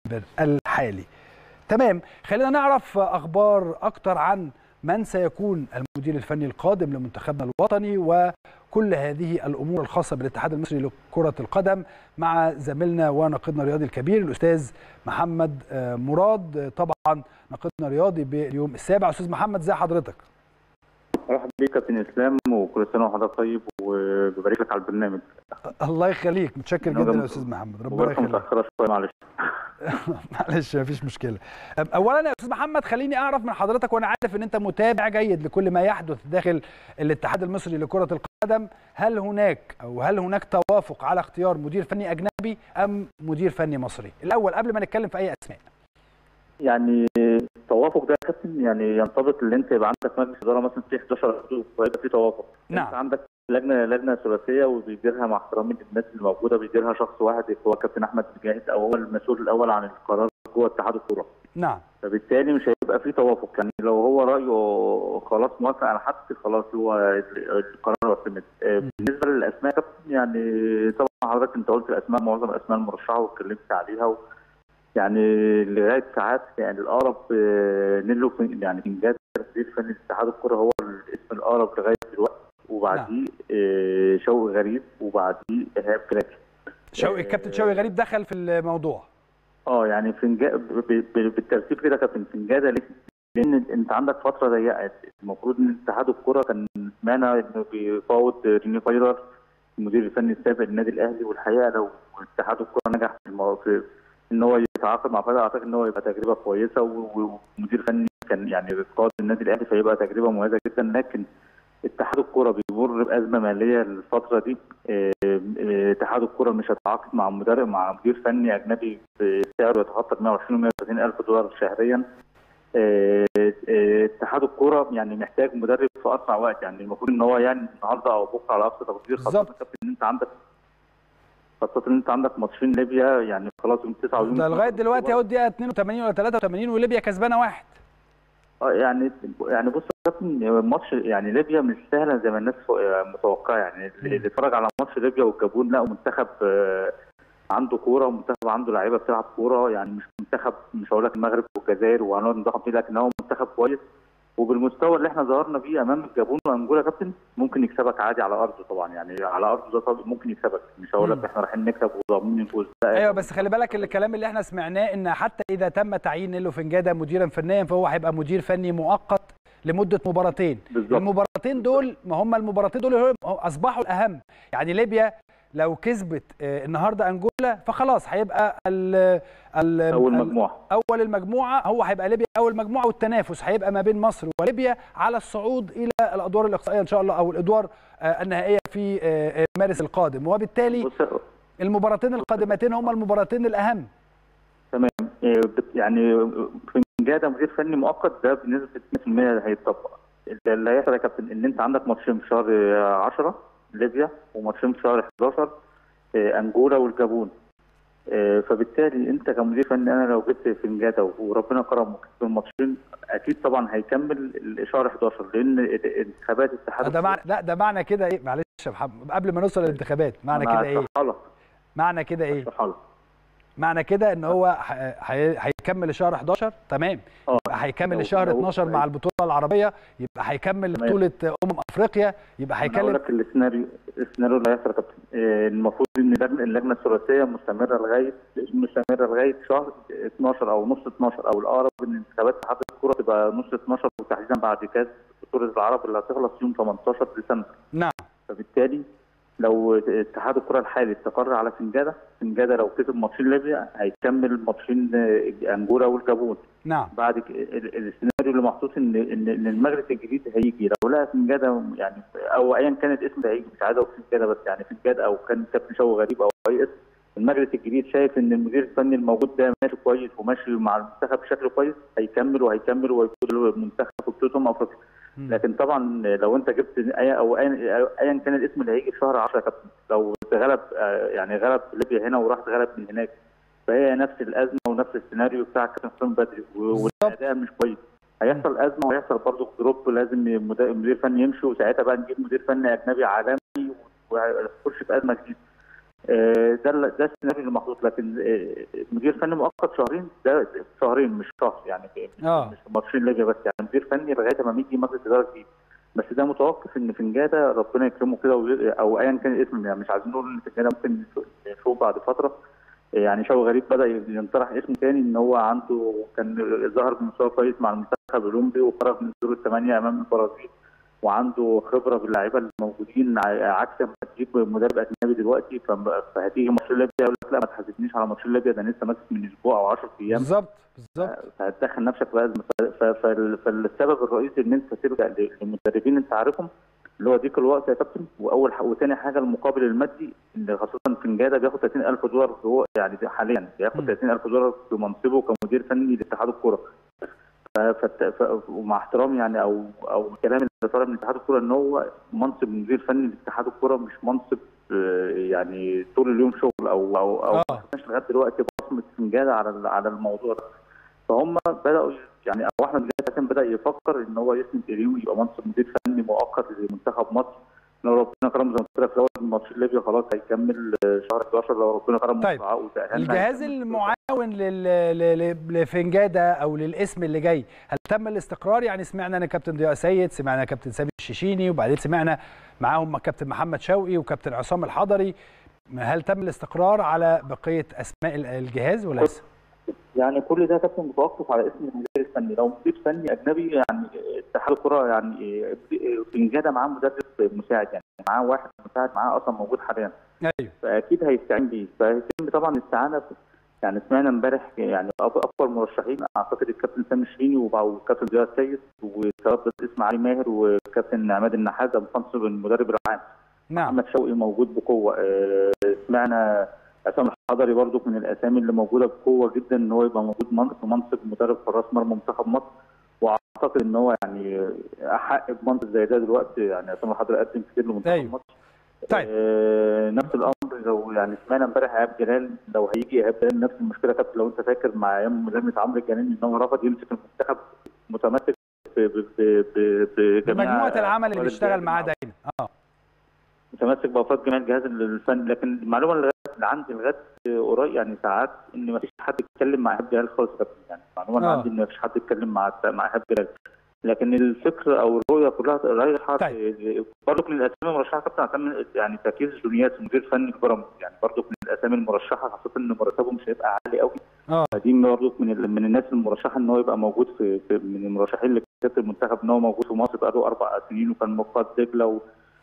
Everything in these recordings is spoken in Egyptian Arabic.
الحالي تمام خلينا نعرف اخبار اكتر عن من سيكون المدير الفني القادم لمنتخبنا الوطني وكل هذه الامور الخاصه بالاتحاد المصري لكره القدم مع زميلنا وناقدنا الرياضي الكبير الاستاذ محمد مراد طبعا ناقدنا الرياضي باليوم السابع استاذ محمد ازي حضرتك مرحبا بيك كابتن اسلام وكل سنه وحضرتك طيب وببارك لك على البرنامج الله يخليك متشكر جدا يا استاذ محمد ربنا يخليك متاخره شويه معلش معلش مفيش مشكله اولا يا استاذ محمد خليني اعرف من حضرتك وانا عارف ان انت متابع جيد لكل ما يحدث داخل الاتحاد المصري لكره القدم هل هناك او هل هناك توافق على اختيار مدير فني اجنبي ام مدير فني مصري الاول قبل ما نتكلم في اي اسماء يعني التوافق ده يا كابتن يعني ينطبق ان انت يبقى عندك مجلس اداره مثلا فيه 11 ويبقى فيه توافق نعم انت عندك لجنه لجنه ثلاثيه وبيديرها مع احترامي للناس اللي موجوده بيديرها شخص واحد هو كابتن احمد مجاهد او هو المسؤول الاول عن القرار جوه اتحاد الكوره نعم فبالتالي مش هيبقى فيه توافق يعني لو هو رايه خلاص موافق على حد خلاص هو القرار يعتمد بالنسبه للاسماء كابتن يعني طبعا حضرتك انت قلت الاسماء معظم الاسماء المرشحه واتكلمت عليها و... يعني لغايه ساعات يعني الاقرب نيلو يعني انجاز تدريب فني اتحاد الكره هو الاسم الاقرب لغايه دلوقتي وبعديه نعم. شوقي غريب وبعديه ايهاب كلاكي شوقي الكابتن شوقي غريب دخل في الموضوع اه يعني فنجا بالترتيب كده كابتن فنجاده لان انت عندك فتره ضيقه المفروض ان اتحاد الكره كان سمعنا انه بيفاوض ريني فايلر المدير الفني السابق للنادي الاهلي والحقيقه لو اتحاد الكره نجح في ان هو يتعاقد مع فايلر اعتقد ان هو يبقى تجربه كويسه ومدير فني كان يعني قائد النادي الاهلي فيبقى تجربه مميزه جدا لكن اتحاد الكره بيمر بازمه ماليه الفتره دي اتحاد الكره مش هيتعاقد مع مدرب مع مدير فني اجنبي سعره يتخطى 120 و 130 الف دولار شهريا اتحاد الكره يعني محتاج مدرب في اسرع وقت يعني المفروض ان هو يعني النهارده او بكره على اقصى تقدير خاصه ان انت عندك خاصة ان انت عندك ماتشين ليبيا يعني خلاص يوم 9 ويوم ده لغايه دلوقتي اهو الدقيقه 82 ولا 83 وليبيا كسبانه واحد اه يعني يعني بص يا كابتن ماتش يعني ليبيا مش سهله زي ما الناس متوقعه يعني اللي اتفرج على ماتش ليبيا والجابون لا منتخب عنده كوره ومنتخب عنده لعيبه بتلعب كوره يعني مش منتخب مش هقول لك المغرب والجزائر وهنقعد نضحك فيه لكن هو منتخب كويس وبالمستوى اللي احنا ظهرنا بيه امام الجابون وانجولا كابتن ممكن يكسبك عادي على ارضه طبعا يعني على ارضه ده طبعا ممكن يكسبك مش هقول لك احنا رايحين نكسب وضامنين الفوز ايوه بس خلي بالك الكلام اللي احنا سمعناه ان حتى اذا تم تعيين نيلو فنجاده مديرا فنيا فهو هيبقى مدير فني مؤقت لمده مباراتين بالزبط. المباراتين دول ما هم المباراتين دول اصبحوا الاهم يعني ليبيا لو كسبت النهارده انجولا فخلاص هيبقى ال ال اول مجموعه اول المجموعه هو هيبقى ليبيا اول مجموعه والتنافس هيبقى ما بين مصر وليبيا على الصعود الى الادوار الاقصائيه ان شاء الله او الادوار النهائيه في مارس القادم وبالتالي المباراتين القادمتين هما المباراتين الاهم تمام يعني فنجاده مدير فني مؤقت ده بنسبه 100% هيتطبق اللي هيحصل يا كابتن ان انت عندك ماتشين في شهر 10 ليبيا وماتشين في شهر 11 انجولا والجابون فبالتالي انت كمدير فني انا لو جبت فنجاده وربنا كرمه في الماتشين اكيد طبعا هيكمل شهر 11 لان انتخابات الاتحاد ده معنى لا ده معنى كده ايه معلش يا محمد قبل ما نوصل للانتخابات معنى كده ايه؟ معنى كده ايه؟ معنى كده ان هو هيكمل لشهر 11 تمام يبقى هيكمل لشهر 12 مع البطوله العربيه يبقى هيكمل بطوله امم افريقيا يبقى هيكمل اقول لك السيناريو السيناريو اللي هيحصل كابتن المفروض ان اللجنه الثلاثيه مستمره لغايه مستمره لغايه شهر 12 او نص 12 او الاقرب ان انتخابات اتحاد الكوره تبقى نص 12 وتحديدا بعد كاس بطوله العرب اللي هتخلص يوم 18 ديسمبر نعم فبالتالي لو اتحاد الكره الحالي استقر على فنجاده فنجاده لو كسب ماتشين ليبيا هيكمل ماتشين انجولا والجابون نعم بعد السيناريو اللي محطوط ان ان المغرب الجديد هيجي لو لقى فنجاده يعني او ايا كان الاسم ده هيجي مش عايز اقول فنجاده بس يعني فنجاده او كان كابتن شوقي غريب او اي اسم المغرب الجديد شايف ان المدير الفني الموجود ده ماشي كويس وماشي مع المنتخب بشكل كويس هيكمل وهيكمل ويكون المنتخب في بطوله افريقيا لكن طبعا لو انت جبت اي او ايا كان الاسم اللي هيجي في شهر 10 كابتن لو غلب يعني غلب ليبيا هنا وراح غلب من هناك فهي نفس الازمه ونفس السيناريو بتاع كابتن حسام بدري والاداء مش كويس هيحصل ازمه وهيحصل برضه دروب لازم مدير فني يمشي وساعتها بقى نجيب مدير فني اجنبي عالمي وهيخش في ازمه جديده آه، ده ال- ده السيناريو اللي محطوط لكن آه، مدير فني مؤقت شهرين ده ده شهرين مش شهر يعني مش آه. مش ماتشين ليبيا بس يعني مدير فني لغايه ما يجي مجلس اداره جديد بس ده متوقف ان فنجاده ربنا يكرمه كده وي- او ايا كان الاسم يعني مش عايزين نقول ان فنجاده ممكن نشوف بعد فتره يعني شوقي غريب بدا ينطرح اسم تاني ان هو عنده كان ظهر بمستوى كويس مع المنتخب الاولمبي وخرج من دور الثمانيه امام البرازيل وعنده خبره باللعيبه الموجودين ع- عكس ما تجيب مدرب اجنبي دلوقتي فم- فهتيجي ماتش ليبيا يقول لك لا ما تحاسبنيش على ماتش ليبيا ده أنا لسه ماسك من اسبوع او 10 ايام بالظبط بالظبط فهتدخل نفسك في ازمه ف- ف- فال- فالسبب الرئيسي ان انت تلجا ل- لمدربين انت عارفهم اللي هو ديك الوقت يا كابتن واول ح- وثاني حاجه المقابل المادي ان خاصه فنجاده بياخد 30000 دولار هو يعني ده حاليا بياخد م. 30000 دولار في منصبه كمدير فني لاتحاد الكره ف- فت- ف- ومع احترامي يعني او او الكلام اللي طالع من اتحاد الكره ان هو منصب مدير فني لاتحاد الكره مش منصب آه، يعني طول اليوم شغل او او او آه. ما شفناش لغايه دلوقتي بصمه فنجاده على ال- على الموضوع ده فهم بداوا يعني او احمد جاد كان بدا يفكر ان هو يسند اليوم يبقى منصب مدير فني مؤقت لمنتخب مصر لو ربنا كرم زي ما قلت لك في اول ماتش ليبيا خلاص هيكمل آه، شهر 11 لو ربنا كرم طيب. وتأهلنا الجهاز هيكمل. المعاون لل... ل- ل- لفنجاده او للاسم اللي جاي هل تم الاستقرار يعني سمعنا ان كابتن ضياء سيد سمعنا كابتن سامي الشيشيني وبعدين سمعنا معاهم كابتن محمد شوقي وكابتن عصام الحضري هل تم الاستقرار على بقيه اسماء ال- الجهاز ولا لسه؟ يعني كل ده كابتن متوقف على اسم المدير الفني لو مدير فني اجنبي يعني اتحاد الكره يعني فنجاده معاه مدرب مساعد يعني معاه واحد مساعد معاه اصلا موجود حاليا ايوه فاكيد هيستعين بيه فهيتم طبعا الاستعانه ب- يعني سمعنا امبارح يعني أك- اكبر مرشحين اعتقد الكابتن سامي الشريني وبع- والكابتن ضياء السيد وتردد اسم علي ماهر وكابتن عماد النحاس ده منصب المدرب العام نعم محمد شوقي موجود بقوه آه، سمعنا عصام الحضري برضو من الاسامي اللي موجوده بقوه جدا ان هو يبقى موجود من- في منصب مدرب حراس مرمى منتخب مصر واعتقد ان هو يعني احق بمنصب زي ده دلوقتي يعني عصام الحضري قدم كتير لمنتخب أيوة. مصر طيب. آه نفس الامر لو يعني سمعنا امبارح ايهاب جلال لو هيجي ايهاب جلال نفس المشكله كانت لو انت فاكر مع ايام لجنه عمرو الجناني ان هو رفض يمسك المنتخب متمسك ب- ب- ب- ب- بجميع مجموعه العمل اللي أفراد بيشتغل الجهاز معاه المعاون. دايما اه متمسك بافراد جميع الجهاز الفني لكن المعلومه اللي لغاية- اللي عندي لغايه قريب يعني ساعات ان ما فيش حد يتكلم مع ايهاب جلال خالص يا كابتن. يعني المعلومه اللي آه. عندي ان ما فيش حد يتكلم مع مع ايهاب جلال لكن الفكر او الرؤيه كلها رايحه طيب. برضه من الاسامي المرشحه كابتن عشان يعني تركيز جونيات مدير فني البيراميدز يعني برضه من الاسامي المرشحه خاصه ان مرتبه مش هيبقى عالي قوي اه فدي برضه من ال- من الناس المرشحه ان هو يبقى موجود في, في من المرشحين لكابتن المنتخب ان هو موجود في مصر بقاله اربع سنين وكان مقاد دجله و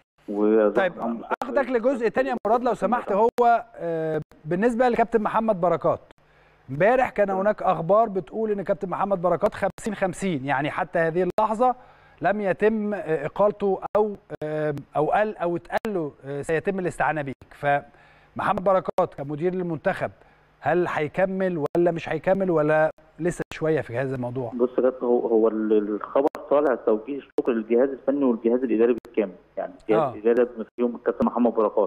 و طيب اخدك لجزء تاني يا مراد لو سمحت هو آه، بالنسبه لكابتن محمد بركات امبارح كان هناك اخبار بتقول ان كابتن محمد بركات 50 50 يعني حتى هذه اللحظه لم يتم آه، اقالته او آه، او قال او اتقال له آه، سيتم الاستعانه بيك فمحمد بركات كمدير للمنتخب هل هيكمل ولا مش هيكمل ولا لسه شويه في هذا الموضوع بص يا كابتن هو هو ال- الخبر طالع توجيه الشكر للجهاز الفني والجهاز الاداري بالكامل يعني الجهاز آه. الاداري بما فيهم الكابتن محمد بركات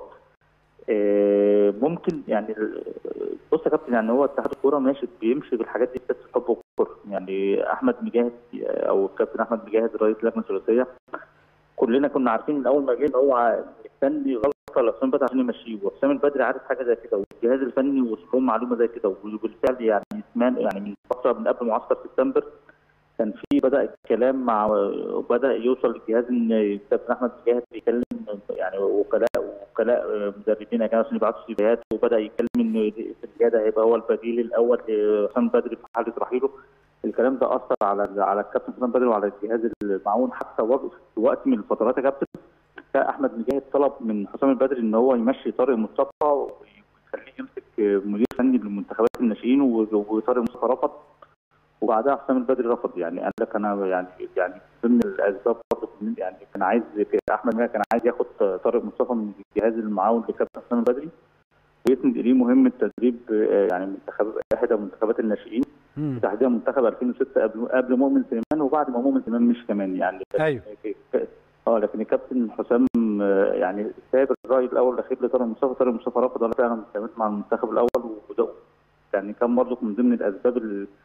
آه، ممكن يعني ال- بص يا كابتن يعني هو اتحاد الكوره ماشي بيمشي بالحاجات دي بس حب الكوره يعني احمد مجاهد او الكابتن احمد مجاهد رئيس اللجنه الثلاثيه كلنا كنا عارفين من اول ما جه ان هو مستني غلطه لحسام بدري عشان يمشيه وحسام البدري عارف حاجه زي كده والجهاز الفني وصل لهم معلومه زي كده وبالفعل يعني سمعنا يعني من فتره من قبل معسكر سبتمبر كان في بدا الكلام مع بدا يوصل للجهاز ان الكابتن احمد مجاهد بيكلم يعني وكلاء وكلاء مدربين اجانب عشان يبعتوا سيفيهات وبدا يتكلم ان الزياده هيبقى هو البديل الاول لحسام بدري في حاله رحيله الكلام ده اثر على على الكابتن حسام بدري وعلى الجهاز المعاون حتى وقت في وقت من الفترات يا كابتن كان احمد مجاهد طلب من حسام البدري ان هو يمشي طارق مصطفى ويخليه يمسك مدير فني للمنتخبات الناشئين وطارق مصطفى رفض وبعدها حسام البدري رفض يعني قال لك انا يعني يعني ضمن الاسباب برضه يعني كان عايز احمد مجاهد كان عايز ياخد طارق مصطفى من الجهاز المعاون لكابتن حسام البدري ويسند اليه مهمه تدريب يعني منتخب احدى منتخبات الناشئين تحديدا منتخب 2006 قبل قبل مؤمن سليمان وبعد ما مؤمن سليمان مش كمان يعني ايوه اه لكن الكابتن حسام يعني ساب الراي الاول الاخير لطارق مصطفى طارق مصطفى رفض ولا فعلا استمر مع المنتخب الاول وده يعني كان برضه من ضمن الاسباب اللي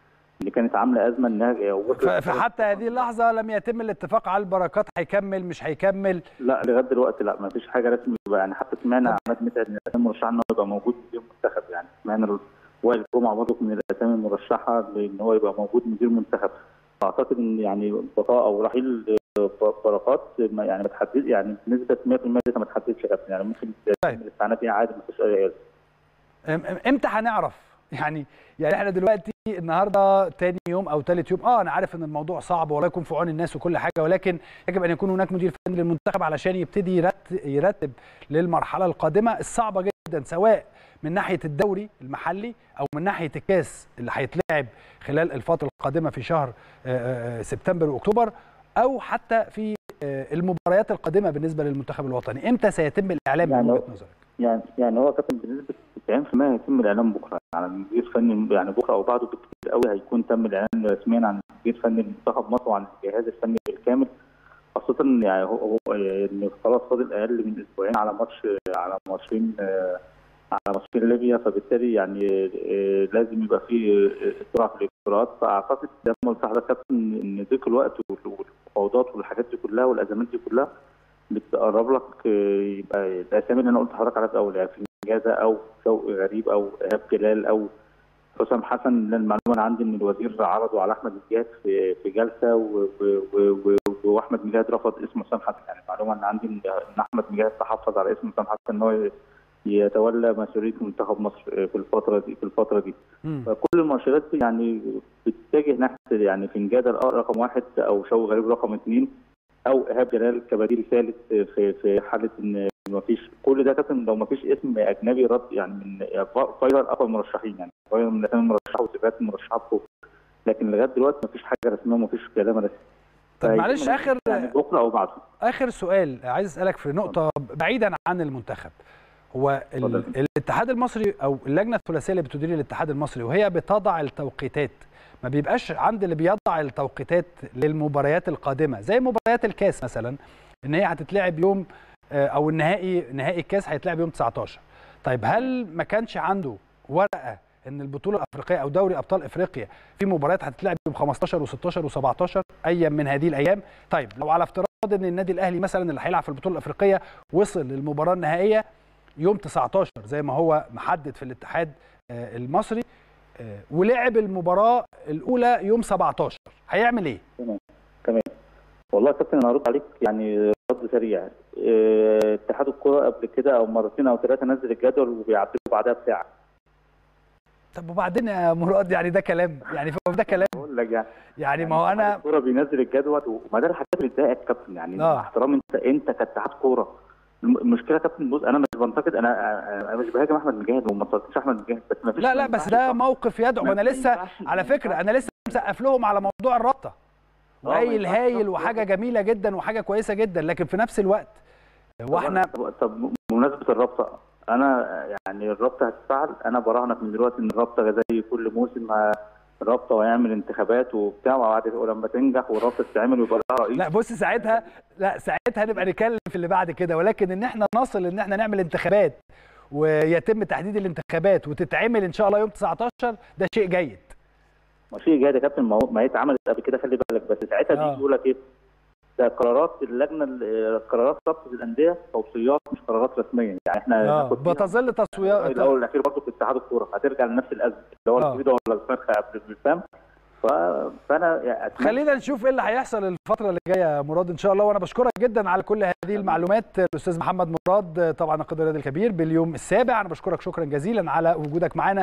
اللي كانت عامله ازمه انها فحتى هذه اللحظه لم يتم الاتفاق على البركات هيكمل مش هيكمل لا لغايه دلوقتي لا ما فيش حاجه رسمي يعني حتى سمعنا عماد متعب من الاسامي المرشحه انه يبقى موجود في المنتخب يعني سمعنا وائل جمعه برضه من الاسامي المرشحه ان هو يبقى موجود مدير منتخب اعتقد ان يعني بقاء او رحيل بركات يعني ما تحدد يعني بنسبه 100% لسه ما تحددش يعني ممكن طيب. الاستعانه فيها عادي ما فيش اي امتى هنعرف يعني يعني احنا دلوقتي النهارده تاني يوم او ثالث يوم اه انا عارف ان الموضوع صعب والله يكون في عون الناس وكل حاجه ولكن يجب ان يكون هناك مدير فني للمنتخب علشان يبتدي يرتب, يرتب للمرحله القادمه الصعبه جدا سواء من ناحيه الدوري المحلي او من ناحيه الكاس اللي هيتلعب خلال الفتره القادمه في شهر سبتمبر واكتوبر او حتى في المباريات القادمه بالنسبه للمنتخب الوطني امتى سيتم الاعلام يعني من وجهه نظرك يعني يعني هو كابتن بنسبه 90% هيتم الاعلان بكره على المدير الفني يعني بكره او بعده بكتير قوي هيكون تم الاعلان رسميا عن المدير الفني لمنتخب مصر وعن الجهاز الفني بالكامل خاصه يعني هو هو ان خلاص فاضل اقل من اسبوعين على ماتش على ماتشين على ماتشين ليبيا فبالتالي يعني لازم يبقى في اسراع في الاجراءات فاعتقد زي ما قلت لحضرتك كابتن ان ضيق الوقت والمفاوضات والحاجات دي كلها والازمات دي كلها بتقرب لك يبقى الاسامي اللي انا قلت لحضرتك عليها في الاول يعني في جازة او شوقي غريب او ايهاب جلال او حسام حسن المعلومه انا عندي ان الوزير عرضوا على احمد مجاهد في في جلسه واحمد مجاهد رفض اسم حسام حسن يعني المعلومه انا عندي ان احمد مجاهد تحفظ على اسم حسام حسن ان هو يتولى مسؤوليه منتخب مصر في الفتره دي في الفتره دي مم. فكل المؤشرات يعني بتتجه ناحيه يعني فنجاده رقم واحد او شوقي غريب رقم اثنين او ايهاب جلال كبديل ثالث في في حاله ان ما فيش كل ده كابتن لو ما فيش اسم اجنبي رد يعني من فايرال اقوى المرشحين يعني فايرال من الاسامي المرشحه وصفات المرشحات فوق لكن لغايه دلوقتي ما فيش حاجه رسميه وما فيش كلام رسمي طب معلش اخر يعني بكره او بعده اخر سؤال عايز اسالك في نقطه بعيدا عن المنتخب هو ال... الاتحاد المصري او اللجنه الثلاثيه اللي بتدير الاتحاد المصري وهي بتضع التوقيتات ما بيبقاش عند اللي بيضع التوقيتات للمباريات القادمه زي مباريات الكاس مثلا ان هي هتتلعب يوم او النهائي نهائي الكاس هيتلعب يوم 19 طيب هل ما كانش عنده ورقه ان البطوله الافريقيه او دوري ابطال افريقيا في مباريات هتتلعب يوم 15 و16 و17 ايا من هذه الايام طيب لو على افتراض ان النادي الاهلي مثلا اللي هيلعب في البطوله الافريقيه وصل للمباراه النهائيه يوم 19 زي ما هو محدد في الاتحاد المصري ولعب المباراه الاولى يوم 17 هيعمل ايه؟ تمام تمام والله يا كابتن انا هرد عليك يعني رد سريع اتحاد الكوره قبل كده او مرتين او ثلاثه نزل الجدول وبيعدلوا بعدها بساعه طب وبعدين يا مراد يعني ده كلام يعني ده كلام بقول لك يعني يعني ما هو انا الكوره بينزل الجدول وما ده الحاجات اللي بتضايقك يا كابتن يعني آه. مع احترامي انت انت كاتحاد كوره المشكله يا كابتن بص انا مش بنتقد انا انا مش بهاجم احمد مجاهد وما انتقدتش احمد مجاهد بس ما فيش لا لا بس ده موقف يدعو ما انا لسه ينفعش- على ما فكره ينفعش. انا لسه مسقف لهم على موضوع الرابطه ما وهايل ينفعش هايل ربط. وحاجه جميله جدا وحاجه كويسه جدا لكن في نفس الوقت واحنا طب, طب بمناسبه الرابطه انا يعني الرابطه هتتفعل انا براهنك من دلوقتي ان الرابطه زي كل موسم ه- الرابطه ويعمل انتخابات وبتاع وبعد ولما تنجح والرابطه تتعمل ويبقى لها رئيس لا بص ساعتها لا ساعتها نبقى نتكلم في اللي بعد كده ولكن ان احنا نصل ان احنا نعمل انتخابات ويتم تحديد الانتخابات وتتعمل ان شاء الله يوم 19 ده شيء جيد ما في جاي يا كابتن ما هو- ما هي اتعملت قبل كده خلي بالك بس ساعتها آه. دي يقول لك ايه ده قرارات اللجنه ال- قرارات رابطه الانديه توصيات مش قرارات رسميه يعني احنا اه هناخد فيها بتظل تصويات الاول والاخير برضه في اتحاد الكوره هترجع لنفس الازمه اللي هو آه. البيضه ولا الفرخه قبل الفهم ف... فانا يعني أتمنى- خلينا نشوف ايه اللي هيحصل الفترة اللي جاية يا مراد ان شاء الله وانا بشكرك جدا على كل هذه المعلومات الاستاذ محمد مراد طبعا القيادي الرياضي الكبير باليوم السابع انا بشكرك شكرا جزيلا على وجودك معنا